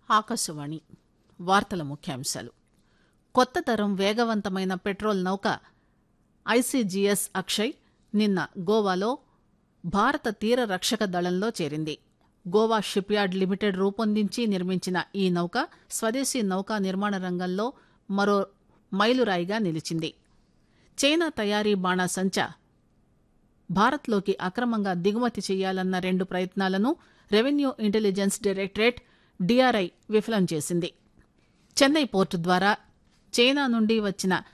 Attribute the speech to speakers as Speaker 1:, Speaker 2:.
Speaker 1: ఆకాశవాణి వార్తల ముఖ్యాంశాలు కొత్త తరం వేగవంతమైన పెట్రోల్ నౌక ఐసీజీఎస్ అక్షయ్ నిన్న గోవాలో భారత తీర రక్షక దళంలో చేరింది గోవా షిప్ యార్డ్ లిమిటెడ్ రూపొందించి నిర్మించిన ఈ నౌక స్వదేశీ నౌకా నిర్మాణ రంగంలో మరో మైలురాయిగా నిలిచింది చైనా తయారీ బాణాసంచా భారత్లోకి అక్రమంగా దిగుమతి చేయాలన్న రెండు ప్రయత్నాలను రెవెన్యూ ఇంటెలిజెన్స్ డైరెక్టరేట్ డీఆర్ఐ విఫలం చేసింది చెన్నై పోర్టు ద్వారా చైనా నుండి వచ్చిన